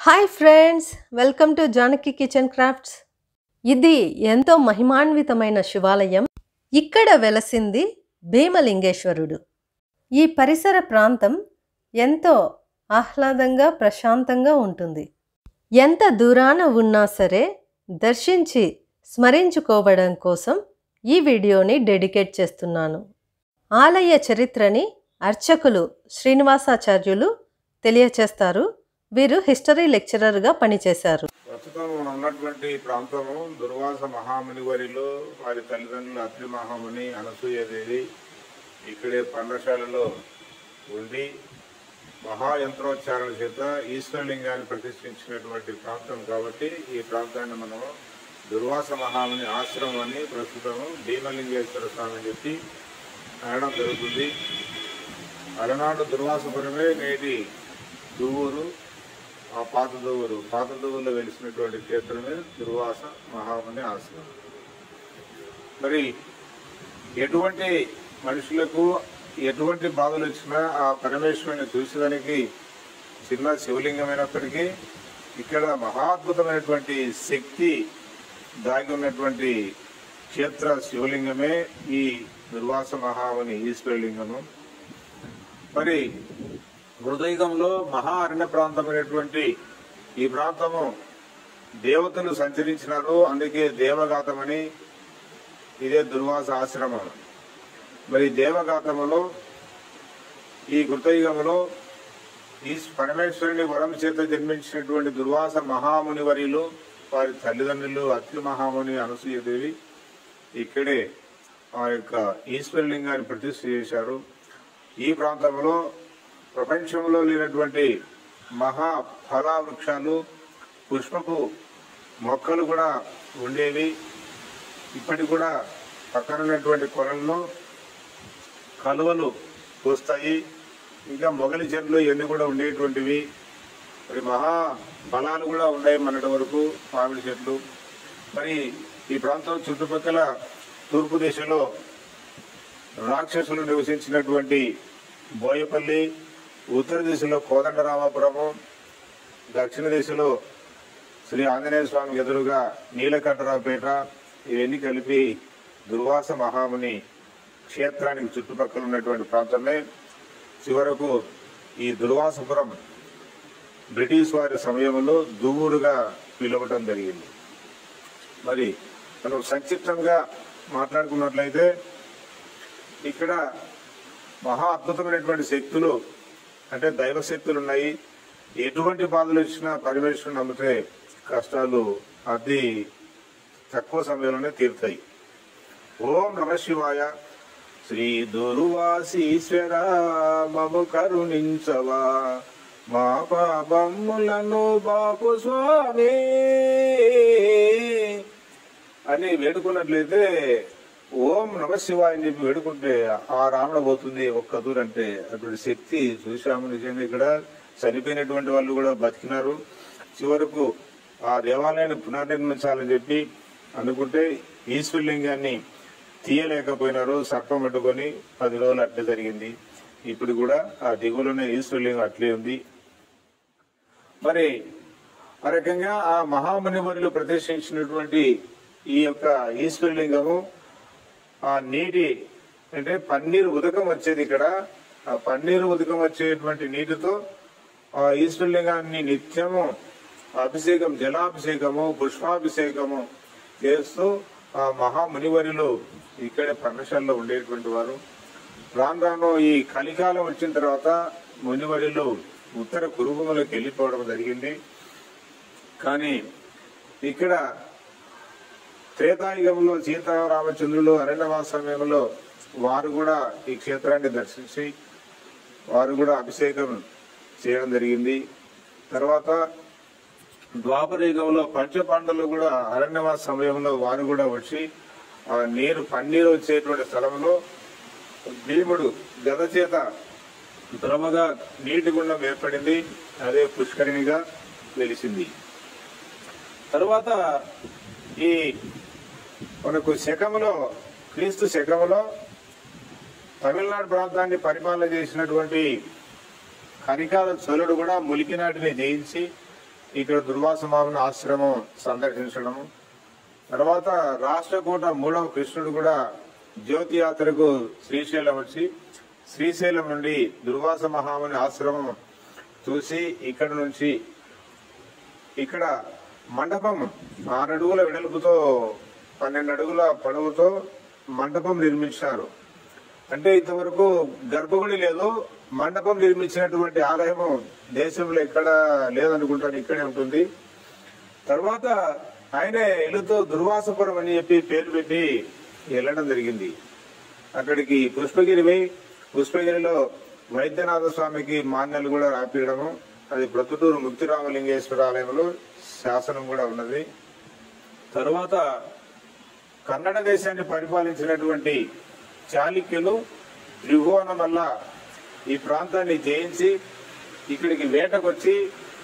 hi friends welcome to Janaki kitchen crafts ఇది ఎంతో మహిమాన్వితమైన శివాలయం ఇక్కడ వెలసింది భీమలింగేశ్వరుడు ఈ పరిసర ప్రాంతం ఎంతో ఆహ్లాదంగా ప్రశాంతంగా ఉంటుంది ఎంత దూరాన ఉన్నా సరే దర్శించి స్మరించుకోవడం కోసం ఈ వీడియోని డెడికేట్ చేస్తున్నాను ఆలయ చరిత్రని అర్చకులు శ్రీనివాసాచార్యులు తెలియచేస్తారు వీరు హిస్టరీ లెక్చరర్గా పనిచేశారు ప్రస్తుతం మనం ఉన్నటువంటి ప్రాంతము దుర్వాస మహాముని వరిలో వారి తల్లిదండ్రులు అత్రి మహాముని అనసూయదేవి ఇక్కడే పర్ణశాలలో ఉండి మహాయంత్రోచ్చారణ చేత ఈశ్వరలింగాన్ని ప్రతిష్ఠించినటువంటి ప్రాంతం కాబట్టి ఈ ప్రాంతాన్ని మనం దుర్వాస మహాముని ఆశ్రమం అని ప్రస్తుతం భీమలింగేశ్వర స్వామి అని చెప్పి అనడం జరుగుతుంది అలనాడు దుర్వాసపురమే నేటి దువ్వూరు ఆ పాత దువ్వూరు పాత దువ్వులో వెలిసినటువంటి క్షేత్రమే దుర్వాస మహాముని ఆశ్రమం మరి ఎటువంటి మనుషులకు ఎటువంటి బాధలు వచ్చినా ఆ పరమేశ్వరుని చూసేదానికి చిన్న శివలింగమైనప్పటికీ ఇక్కడ మహాద్భుతమైనటువంటి శక్తి దాగి ఉన్నటువంటి క్షేత్ర శివలింగమే ఈ దుర్వాస మహాముని ఈశ్వరలింగము మరి హృదయంలో మహా అరణ్య ప్రాంతమైనటువంటి ఈ ప్రాంతము దేవతలు సంచరించినారు అందుకే దేవగాతమని ఇదే దుర్వాస ఆశ్రమం మరి దేవగాతములో ఈ కృతయుగములో ఈ పరమేశ్వరుని వరం చేత జన్మించినటువంటి దుర్వాస మహాముని వర్యులు వారి తల్లిదండ్రులు అతి మహాముని అనసూయదేవి ఇక్కడే ఆ యొక్క ఈశ్వరలింగాన్ని ప్రతిష్ఠ చేశారు ఈ ప్రాంతంలో ప్రపంచంలో లేనటువంటి మహా ఫలా వృక్షాలు పుష్పపు మొక్కలు కూడా ఉండేవి ఇప్పటికి కూడా పక్కన ఉన్నటువంటి కొలంలో కలువలు పూస్తాయి ఇంకా మొగలి చెట్లు ఇవన్నీ కూడా ఉండేటువంటివి మరి మహా ఫలాలు కూడా ఉన్నాయి మొన్నటి వరకు మామిడి చెట్లు మరి ఈ ప్రాంతం చుట్టుపక్కల తూర్పు దిశలో రాక్షసులు నివసించినటువంటి బోయపల్లి ఉత్తర దిశలో కోదండరామాపురము దక్షిణ దిశలో శ్రీ ఆంజనేయ స్వామి ఎదురుగా నీలకంఠరావుపేట ఇవన్నీ కలిపి దుర్వాస మహాముని క్షేత్రానికి చుట్టుపక్కల ఉన్నటువంటి ప్రాంతమే చివరకు ఈ దుర్వాసపురం బ్రిటిష్ వారి సమయంలో దువ్వూరుగా పిలవటం జరిగింది మరి మనం సంక్షిప్తంగా మాట్లాడుకున్నట్లయితే ఇక్కడ మహా అద్భుతమైనటువంటి శక్తులు అంటే దైవ శక్తులు ఉన్నాయి ఎటువంటి బాధలు వచ్చినా పరమేశ్వరుని నమ్మితే కష్టాలు అతి తక్కువ సమయంలోనే తీరుతాయి ఓం నమ శివాయ శ్రీ దుర్వాసీశ్వర మము కరుణించవా మా పాపములను బాపు స్వామి అని వేడుకున్నట్లయితే ఓం నమ శివాయ అని చెప్పి వేడుకుంటే ఆ రావణ పోతుంది ఒక్క దూరంటే అటువంటి శక్తి చూశాము నిజంగా ఇక్కడ చనిపోయినటువంటి వాళ్ళు కూడా బతికినారు చివరకు ఆ దేవాలయాన్ని పునర్నిర్మించాలని చెప్పి అనుకుంటే ఈశ్వరలింగాన్ని తీయలేకపోయినారు సర్పం పెట్టుకొని పది రోజులు అట్లే జరిగింది ఇప్పుడు కూడా ఆ దిగువలోనే ఈశ్వరలింగం అట్లే ఉంది మరి ఆ రకంగా ఆ మహామునివరులు ప్రదర్శించినటువంటి ఈ యొక్క ఈశ్వరలింగము ఆ నీటి అంటే పన్నీరు ఉదకం వచ్చేది ఇక్కడ ఆ పన్నీరు ఉదకం వచ్చేటువంటి నీటితో ఆ ఈశ్వరలింగాన్ని నిత్యము అభిషేకం జలాభిషేకము పుష్పాభిషేకము చేస్తూ ఆ మహామునివరులు ఇక్కడే పర్ణశాలలో ఉండేటువంటి వారు రాను రాను ఈ కలికాలం వచ్చిన తర్వాత మునివరిలు ఉత్తర కురుభూములకు వెళ్ళిపోవడం జరిగింది కానీ ఇక్కడ త్రేతాయుగంలో సీతారామచంద్రులు అరణ్యవాస సమయంలో వారు కూడా ఈ క్షేత్రాన్ని దర్శించి వారు కూడా అభిషేకం చేయడం జరిగింది తర్వాత ద్వాపర యుగంలో పంచపాండవులు కూడా అరణ్యవాస సమయంలో వారు కూడా వచ్చి ఆ నీరు పన్నీరు వచ్చేటువంటి స్థలంలో భీముడు గద చేత ద్రవగా నీటి గుండం ఏర్పడింది అదే పుష్కరిణిగా వెలిసింది తర్వాత ఈ మనకు శకములో క్రీస్తు శకములో తమిళనాడు ప్రాంతాన్ని పరిపాలన చేసినటువంటి కనికాల చోళుడు కూడా ములికినాటిని జయించి ఇక్కడ దుర్వాస మామని ఆశ్రమం సందర్శించడము తర్వాత రాష్ట్రకూట మూడవ కృష్ణుడు కూడా జ్యోతి యాత్రకు శ్రీశైలం వచ్చి శ్రీశైలం నుండి దుర్వాస మహాముని ఆశ్రమం చూసి ఇక్కడ నుంచి ఇక్కడ మండపం ఆరు అడుగుల వెడల్పుతో పన్నెండు అడుగుల పొడవుతో మండపం నిర్మించారు అంటే ఇంతవరకు గర్భగుడి లేదు మండపం నిర్మించినటువంటి ఆలయము దేశంలో ఎక్కడ లేదనుకుంటాను ఇక్కడే ఉంటుంది తర్వాత ఆయనే వెళుతూ దుర్వాసపురం అని చెప్పి పేరు పెట్టి వెళ్ళడం జరిగింది అక్కడికి పుష్పగిరి పోయి పుష్పగిరిలో వైద్యనాథ స్వామికి మాన్యాలు కూడా రాపియడము అది ప్రొద్దుటూరు ముక్తిరామలింగేశ్వర ఆలయంలో శాసనం కూడా ఉన్నది తరువాత కన్నడ దేశాన్ని పరిపాలించినటువంటి చాళుక్యులు త్రిభువనం వల్ల ఈ ప్రాంతాన్ని జయించి ఇక్కడికి వేటకొచ్చి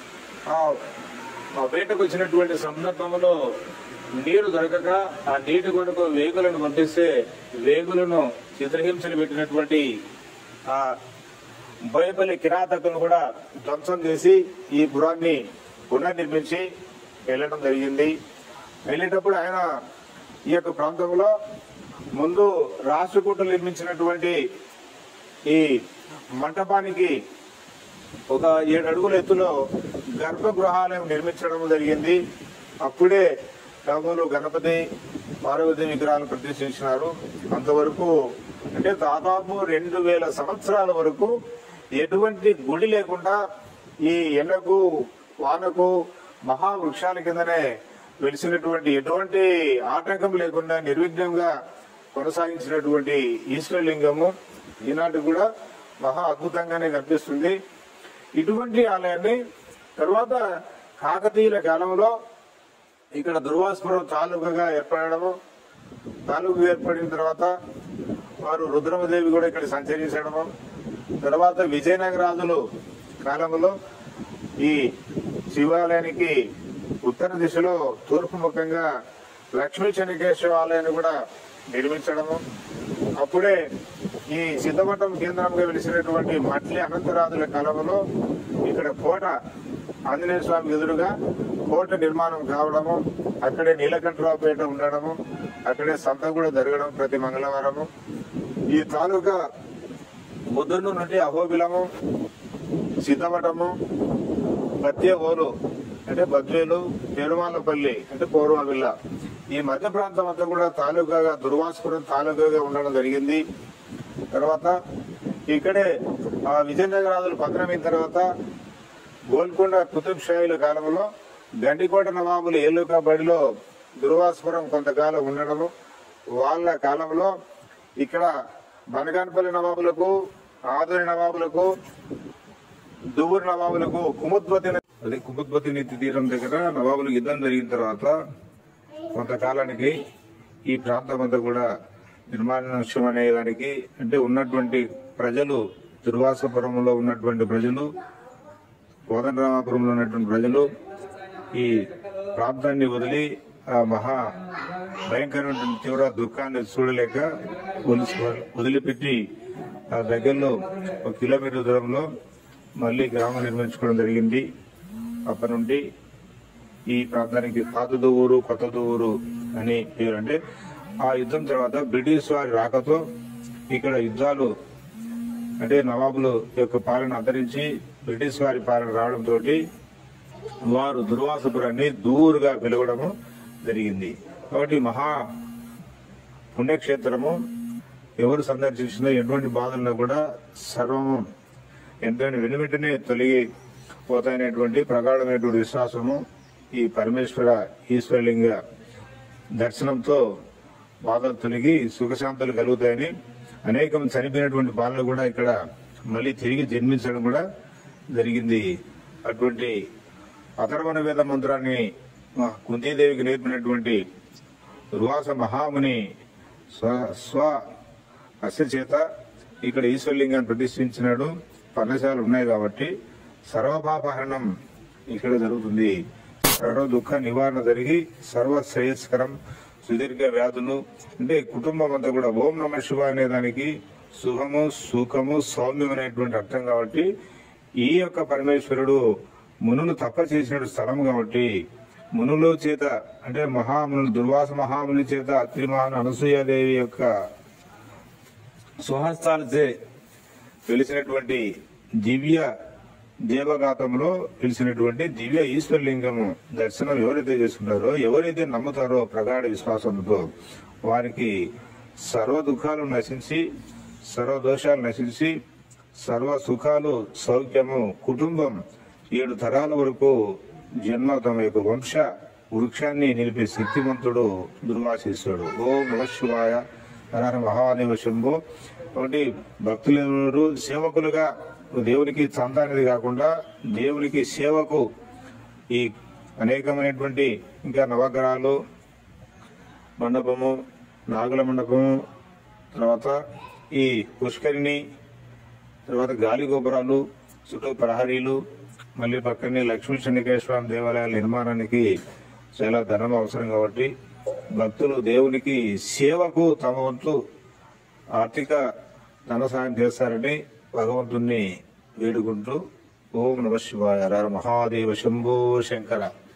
ఆ ఆ వేటకు వచ్చినటువంటి సందర్భంలో నీరు దొరకక ఆ నీటి కొరకు వేగులను పంపిస్తే వేగులను చిత్రహింసలు పెట్టినటువంటి ఆ బోయపల్లి కిరాతకులను కూడా ధ్వంసం చేసి ఈ పురాన్ని పునర్నిర్మించి వెళ్ళడం జరిగింది వెళ్ళేటప్పుడు ఆయన ఈ యొక్క ప్రాంతంలో ముందు రాష్ట్రకూటలు నిర్మించినటువంటి ఈ మంటపానికి ఒక ఏడు అడుగుల ఎత్తులో గర్భగృహాలయం నిర్మించడం జరిగింది అప్పుడే రాములు గణపతి పార్వతి విగ్రహాలు ప్రతిష్ఠించినారు అంతవరకు అంటే దాదాపు రెండు వేల సంవత్సరాల వరకు ఎటువంటి గుడి లేకుండా ఈ ఎండకు వానకు మహావృక్షాల కిందనే వెలిసినటువంటి ఎటువంటి ఆటంకం లేకుండా నిర్విఘ్నంగా కొనసాగించినటువంటి ఈశ్వరలింగము ఈనాటి కూడా మహా అద్భుతంగానే కనిపిస్తుంది ఇటువంటి ఆలయాన్ని తర్వాత కాకతీయుల కాలంలో ఇక్కడ దుర్వాసపురం తాలూకాగా ఏర్పడము తాలూకు ఏర్పడిన తర్వాత వారు రుద్రమదేవి కూడా ఇక్కడ సంచరించడము తర్వాత విజయనగరాజులు కాలంలో ఈ శివాలయానికి ఉత్తర దిశలో తూర్పు ముఖంగా లక్ష్మీ చెన్నకేశ్వర ఆలయాన్ని కూడా నిర్మించడము అప్పుడే ఈ సిద్ధమఠం కేంద్రంగా వెలిసినటువంటి మట్లి అనంతరాజుల కాలంలో ఇక్కడ కోట ఆంజనేయ స్వామి ఎదురుగా కోట నిర్మాణం కావడము అక్కడే నీలకంఠరావుపేట ఉండడము అక్కడే సంత కూడా జరగడం ప్రతి మంగళవారము ఈ తాలూకా ముద్దును నుండి అహోబిలము సిద్ధమఠము బత్యవోలు అంటే బద్వేలు పెరుమాలపల్లి అంటే పూర్వవిల్ల ఈ మధ్య ప్రాంతం అంతా కూడా తాలూకాగా దుర్వాసపురం తాలూకాగా ఉండడం జరిగింది తర్వాత ఇక్కడే ఆ విజయనగరాజులు పతనమైన తర్వాత గోల్కొండ కుతుబ్ షాహీల కాలంలో గండికోట నవాబులు ఏలుక బడిలో దుర్వాసపురం కొంతకాలం ఉండడము వాళ్ళ కాలంలో ఇక్కడ బనగానపల్లి నవాబులకు ఆదోని నవాబులకు దువ్వూరు నవాబులకు కుముద్వతి న- అదే కుముద్వతి నది తీరం దగ్గర నవాబులకు యుద్ధం జరిగిన తర్వాత కొంతకాలానికి ఈ ప్రాంతం అంతా కూడా నిర్మానుష్యం అనే దానికి అంటే ఉన్నటువంటి ప్రజలు దుర్వాసపురంలో ఉన్నటువంటి ప్రజలు కోదండరామాపురంలో ఉన్నటువంటి ప్రజలు ఈ ప్రాంతాన్ని వదిలి ఆ మహా భయంకరమైనటువంటి తీవ్ర దుఃఖాన్ని చూడలేక వదిలి- వదిలిపెట్టి ఆ దగ్గరలో ఒక కిలోమీటర్ దూరంలో మళ్ళీ గ్రామం నిర్మించుకోవడం జరిగింది అప్పటి నుండి ఈ ప్రాంతానికి పాత దువ్వూరు కొత్త దువ్వూరు అని పేరు అంటే ఆ యుద్ధం తర్వాత బ్రిటిష్ వారి రాకతో ఇక్కడ యుద్ధాలు అంటే నవాబులు యొక్క పాలన అంతరించి బ్రిటిష్ వారి పాలన రావడంతో వారు దుర్వాసపురాన్ని దూరుగా పిలవడము జరిగింది కాబట్టి మహా పుణ్యక్షేత్రము ఎవరు సందర్శించినా ఎటువంటి బాధలను కూడా సర్వము ఎంతైనా వెనువెంటనే తొలగి పోతాయనేటువంటి ప్రగాఢమైనటువంటి విశ్వాసము ఈ పరమేశ్వర ఈశ్వరలింగ దర్శనంతో బాధలు తొలగి సుఖశాంతులు కలుగుతాయని అనేకం చనిపోయినటువంటి బాలలు కూడా ఇక్కడ మళ్ళీ తిరిగి జన్మించడం కూడా జరిగింది అటువంటి అథర్వణ వేద మంత్రాన్ని మా కుంతీదేవికి నేర్పినటువంటి దుర్వాస మహాముని స్వ స్వ అస్య చేత ఇక్కడ ఈశ్వరలింగాన్ని ప్రతిష్ఠించినాడు పర్ణశాలలు ఉన్నాయి కాబట్టి సర్వపాపహరణం ఇక్కడ జరుగుతుంది సర్వ దుఃఖ నివారణ జరిగి సర్వ శ్రేయస్కరం సుదీర్ఘ వ్యాధులు అంటే కుటుంబం అంతా కూడా ఓం నమ శివ అనే దానికి సుఖము సుఖము సౌమ్యం అనేటువంటి అర్థం కాబట్టి ఈ యొక్క పరమేశ్వరుడు మునులు తప్ప చేసిన స్థలం కాబట్టి మునుల చేత అంటే మహామునులు దుర్వాస మహాముని చేత అత్రిమాన అనసూయాదేవి యొక్క స్వహస్తాలచే వెలిసినటువంటి దివ్య దేవగాతంలో పిలిచినటువంటి దివ్య ఈశ్వరలింగము దర్శనం ఎవరైతే చేసుకుంటారో ఎవరైతే నమ్ముతారో ప్రగాఢ విశ్వాసంతో వారికి సర్వ దుఃఖాలు నశించి సర్వ దోషాలు నశించి సర్వ సుఖాలు సౌఖ్యము కుటుంబం ఏడు తరాల వరకు జన్మ తమ యొక్క వంశ వృక్షాన్ని నిలిపే శక్తిమంతుడు దుర్వాశిస్తాడు ఓం నమ శివాయ హర మహాదేవ శంభో కాబట్టి భక్తులు ఎవరు సేవకులుగా దేవునికి చందా అనేది కాకుండా దేవునికి సేవకు ఈ అనేకమైనటువంటి ఇంకా నవగ్రహాలు మండపము నాగుల మండపము తర్వాత ఈ పుష్కరిణి తర్వాత గాలి గోపురాలు చుట్టూ ప్రహరీలు మళ్ళీ పక్కనే లక్ష్మీ చెన్నికేశ్వర దేవాలయాల నిర్మాణానికి చాలా ధనం అవసరం కాబట్టి భక్తులు దేవునికి సేవకు తమ వంతు ఆర్థిక ధన సాయం చేస్తారని భగవంతుణ్ణి వేడుకుంటూ ఓం నమ శివాయ హర మహాదేవ శంభో శంకర